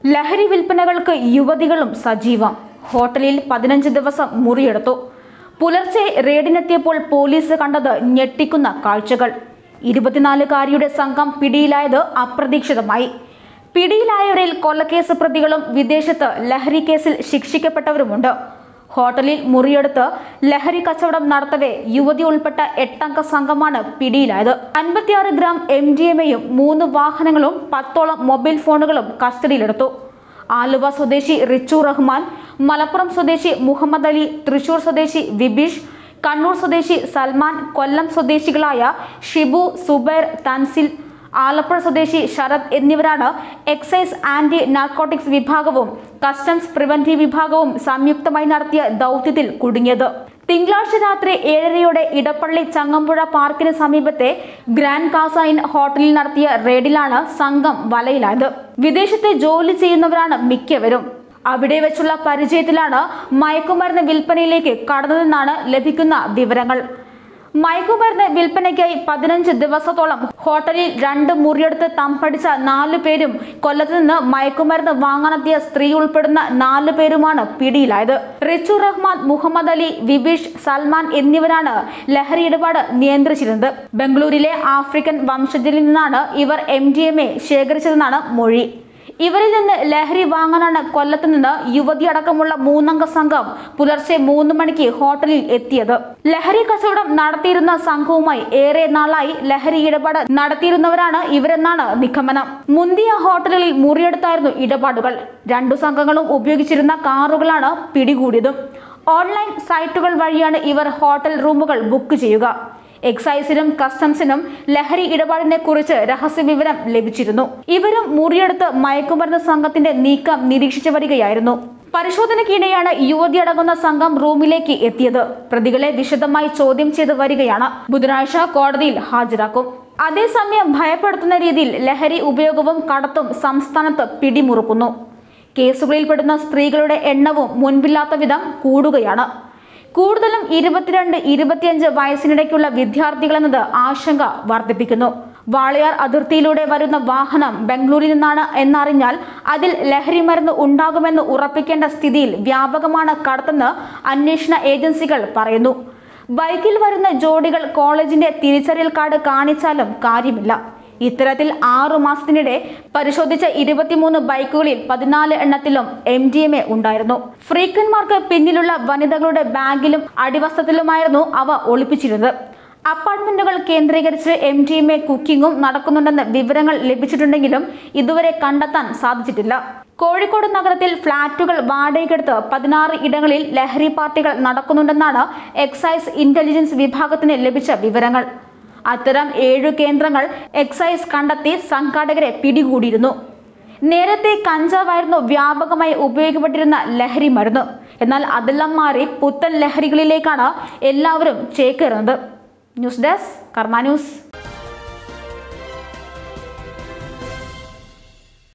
ലഹരി വിൽപ്പനകൾക്ക് യുവതികളും സജീവം ഹോട്ടലിൽ പതിനഞ്ച് ദിവസം മുറിയെടുത്തു പുലർച്ചെ റെയ്ഡിനെത്തിയപ്പോൾ പോലീസ് കണ്ടത് ഞെട്ടിക്കുന്ന കാഴ്ചകൾ ഇരുപത്തിനാലുകാരിയുടെ സംഘം പിടിയിലായത് അപ്രതീക്ഷിതമായി പിടിയിലായവരിൽ കൊലക്കേസ് പ്രതികളും വിദേശത്ത് ലഹരി കേസിൽ ശിക്ഷിക്കപ്പെട്ടവരുമുണ്ട് ഹോട്ടലിൽ മുറിയെടുത്ത് ലഹരി കച്ചവടം നടത്തവേ യുവതി ഉൾപ്പെട്ട എട്ടംഗ സംഘമാണ് പിടിയിലായത് അൻപത്തിയാറ് ഗ്രാം എം ഡി എം എയും മൂന്ന് വാഹനങ്ങളും പത്തോളം മൊബൈൽ ഫോണുകളും കസ്റ്റഡിയിലെടുത്തു ആലുവ സ്വദേശി റിച്ചു റഹ്മാൻ മലപ്പുറം സ്വദേശി മുഹമ്മദ് അലി തൃശൂർ സ്വദേശി വിബീഷ് കണ്ണൂർ സ്വദേശി സൽമാൻ കൊല്ലം സ്വദേശികളായ ഷിബു സുബൈർ തൻസിൽ ആലപ്പുഴ സ്വദേശി ശരത് എന്നിവരാണ് എക്സൈസ് ആന്റി നാർക്കോട്ടിക്സ് വിഭാഗവും കസ്റ്റംസ് പ്രിവന്റീവ് വിഭാഗവും സംയുക്തമായി നടത്തിയ ദൗത്യത്തിൽ കുടുങ്ങിയത് തിങ്കളാഴ്ച രാത്രി ഏഴരയോടെ ഇടപ്പള്ളി ചങ്ങമ്പുഴ പാർക്കിന് സമീപത്തെ ഗ്രാൻഡ് കാസൈൻ ഹോട്ടലിൽ നടത്തിയ റെയ്ഡിലാണ് സംഘം വലയിലായത് വിദേശത്തെ ജോലി ചെയ്യുന്നവരാണ് മിക്കവരും അവിടെ വെച്ചുള്ള പരിചയത്തിലാണ് മയക്കുമരുന്ന് വിൽപ്പനയിലേക്ക് കടന്നതെന്നാണ് ലഭിക്കുന്ന വിവരങ്ങൾ മയക്കുമരുന്ന് വിൽപ്പനയ്ക്കായി പതിനഞ്ച് ദിവസത്തോളം ഹോട്ടലിൽ രണ്ട് മുറിയെടുത്ത് തമ്പടിച്ച നാലു പേരും കൊല്ലത്ത് നിന്ന് മയക്കുമരുന്ന് വാങ്ങാനെത്തിയ സ്ത്രീ ഉൾപ്പെടുന്ന നാലു പേരുമാണ് പിടിയിലായത് റിച്ചു റഹ്മാൻ മുഹമ്മദ് അലി വിബീഷ് സൽമാൻ എന്നിവരാണ് ലഹരി ഇടപാട് നിയന്ത്രിച്ചിരുന്നത് ബംഗളൂരിലെ ആഫ്രിക്കൻ വംശജരിൽ നിന്നാണ് ഇവർ എം ഡി എം എ ശേഖരിച്ചതെന്നാണ് മൊഴി ഇവരിൽ നിന്ന് ലഹരി വാങ്ങാനാണ് കൊല്ലത്ത് നിന്ന് യുവതി അടക്കമുള്ള മൂന്നംഗ സംഘം പുലർച്ചെ മൂന്ന് മണിക്ക് ഹോട്ടലിൽ എത്തിയത് ലഹരി കച്ചവടം നടത്തിയിരുന്ന സംഘവുമായി ഏറെ നാളായി ലഹരി ഇടപാട് നടത്തിയിരുന്നവരാണ് ഇവരെന്നാണ് നിഗമനം മുന്തിയ ഹോട്ടലുകളിൽ മുറിയെടുത്തായിരുന്നു ഇടപാടുകൾ രണ്ടു സംഘങ്ങളും ഉപയോഗിച്ചിരുന്ന കാറുകളാണ് പിടികൂടിയതും ഓൺലൈൻ സൈറ്റുകൾ വഴിയാണ് ഇവർ ഹോട്ടൽ റൂമുകൾ ബുക്ക് ചെയ്യുക എക്സൈസിനും കസ്റ്റംസിനും ലഹരി ഇടപാടിനെ കുറിച്ച് രഹസ്യവിവരം ലഭിച്ചിരുന്നു ഇവരും മുറിയെടുത്ത് മയക്കുമരുന്ന് സംഘത്തിന്റെ നീക്കം നിരീക്ഷിച്ചു വരികയായിരുന്നു പരിശോധനയ്ക്കിടെയാണ് യുവതി അടങ്ങുന്ന സംഘം റൂമിലേക്ക് എത്തിയത് പ്രതികളെ വിശദമായി ചോദ്യം ചെയ്ത് വരികയാണ് ബുധനാഴ്ച കോടതിയിൽ ഹാജരാക്കും അതേസമയം ഭയപ്പെടുത്തുന്ന രീതിയിൽ ലഹരി ഉപയോഗവും കടത്തും സംസ്ഥാനത്ത് പിടിമുറുക്കുന്നു കേസുകളിൽപ്പെടുന്ന സ്ത്രീകളുടെ എണ്ണവും മുൻപില്ലാത്ത വിധം കൂടുകയാണ് കൂടുതലും ഇരുപത്തിരണ്ട് ഇരുപത്തിയഞ്ച് വയസ്സിനിടയ്ക്കുള്ള വിദ്യാർത്ഥികളെന്നത് ആശങ്ക വർദ്ധിപ്പിക്കുന്നു വാളയാർ അതിർത്തിയിലൂടെ വരുന്ന വാഹനം ബംഗളൂരിൽ നിന്നാണ് എന്നറിഞ്ഞാൽ അതിൽ ലഹരി മരുന്ന് ഉണ്ടാകുമെന്ന് ഉറപ്പിക്കേണ്ട സ്ഥിതിയിൽ വ്യാപകമാണ് കടത്തെന്ന് അന്വേഷണ ഏജൻസികൾ പറയുന്നു ബൈക്കിൽ വരുന്ന ജോഡികൾ കോളേജിന്റെ തിരിച്ചറിയൽ കാർഡ് കാണിച്ചാലും കാര്യമില്ല ഇത്തരത്തിൽ ആറു മാസത്തിനിടെ പരിശോധിച്ച ഇരുപത്തിമൂന്ന് ബൈക്കുകളിൽ പതിനാല് എണ്ണത്തിലും എം ഡി എം എ ഉണ്ടായിരുന്നു ഫ്രീക്കന്മാർക്ക് പിന്നിലുള്ള വനിതകളുടെ ബാഗിലും അടിവസ്ത്രത്തിലുമായിരുന്നു അവ ഒളിപ്പിച്ചിരുന്നത് അപ്പാർട്ട്മെന്റുകൾ കേന്ദ്രീകരിച്ച് എം ഡി എം എ കുക്കിങ്ങും നടക്കുന്നുണ്ടെന്ന് വിവരങ്ങൾ ലഭിച്ചിട്ടുണ്ടെങ്കിലും ഇതുവരെ കണ്ടെത്താൻ സാധിച്ചിട്ടില്ല കോഴിക്കോട് നഗരത്തിൽ ഫ്ളാറ്റുകൾ വാടകയ്ക്കെടുത്ത് പതിനാറ് ഇടങ്ങളിൽ ലഹരി പാർട്ടികൾ നടക്കുന്നുണ്ടെന്നാണ് എക്സൈസ് ഇന്റലിജൻസ് വിഭാഗത്തിന് ലഭിച്ച വിവരങ്ങൾ അത്തരം ഏഴു കേന്ദ്രങ്ങൾ എക്സൈസ് കണ്ടെത്തി സംഘാടകരെ പിടികൂടിയിരുന്നു നേരത്തെ കഞ്ചാവായിരുന്നു വ്യാപകമായി ഉപയോഗിക്കപ്പെട്ടിരുന്ന ലഹരി മരുന്ന് എന്നാൽ അതെല്ലാം മാറി പുത്തൻ ലഹരികളിലേക്കാണ് എല്ലാവരും ചേക്കേറുന്നത് ന്യൂസ് ഡെസ്ക് കർമ്മ ന്യൂസ്